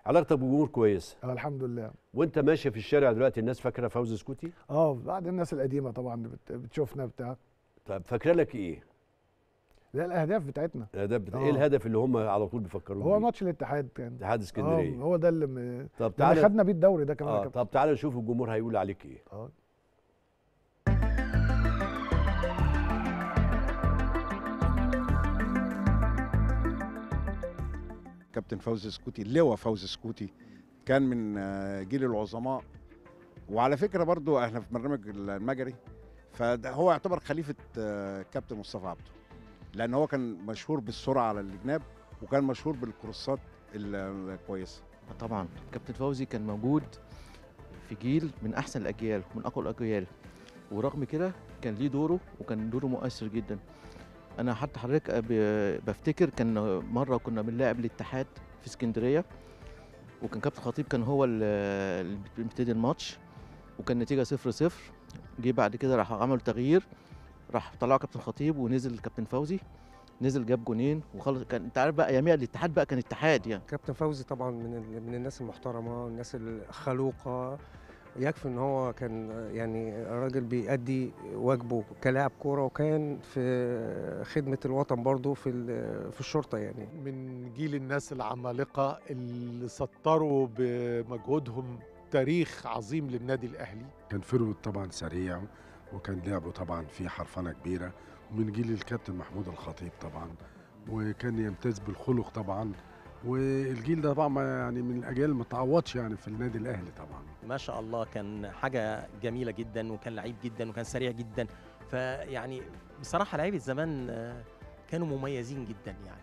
علاقتك بالجمهور كويسه آه الحمد لله وانت ماشي في الشارع دلوقتي الناس فاكره فوزي سكوتي اه بعد الناس القديمه طبعا بت- بتشوفنا بتاع طب فاكره لك ايه ده الاهداف بتاعتنا الهدف بتا... آه. ايه الهدف اللي هم على طول بيفكروا هو بيه؟ ماتش الاتحاد كان اتحاد اه اسكندريه هو ده اللي م... طب اللي تعالى خدنا بيه الدوري ده كمان يا اه كابتن. طب تعالى نشوف الجمهور هيقول عليك ايه اه كابتن فوزي سكوتي اللواء فوزي سكوتي كان من آه، جيل العظماء وعلى فكره برضو احنا في برنامج المجري فهو يعتبر خليفه آه، كابتن مصطفى عبده لان هو كان مشهور بالسرعه على الجناب وكان مشهور بالكروسات ال- الكويسه طبعا كابتن فوزي كان موجود في جيل من احسن الاجيال ومن اقوى الاجيال ورغم كده كان ليه دوره وكان دوره مؤثر جدا انا حتى حضرتك ب- بفتكر كان مره كنا بنلاعب الاتحاد في اسكندريه وكان كابتن خطيب كان هو ال- اللي بيبتدي الماتش وكان النتيجه صفر صفر جه بعد كده راح عملوا تغيير راح طلعوا كابتن خطيب ونزل كابتن فوزي نزل جاب جونين وخلص كان انت عارف بقى اياميها الاتحاد بقى كان اتحاد يعني كابتن فوزي طبعا من ال- من الناس المحترمه والناس الخلوقه يكفي ان هو كان يعني راجل بيأدي واجبه كلاعب كوره وكان في خدمه الوطن برضه في ال- في الشرطه يعني من جيل الناس العمالقة اللي سطروا بمجهودهم تاريخ عظيم للنادي الأهلي كان فيرود طبعا سريع وكان لعبه طبعا فيه حرفنه كبيره ومن جيل الكابتن محمود الخطيب طبعا وكان يمتاز بالخلق طبعا والجيل ده طبعا ما- يعني من الاجيال اللي ما تعوضش يعني في النادي الاهلي طبعا ما شاء الله كان حاجة جميلة جدا وكان لعيب جدا وكان سريع جدا فيعني بصراحة لعيبة زمان آه، كانوا مميزين جدا يعني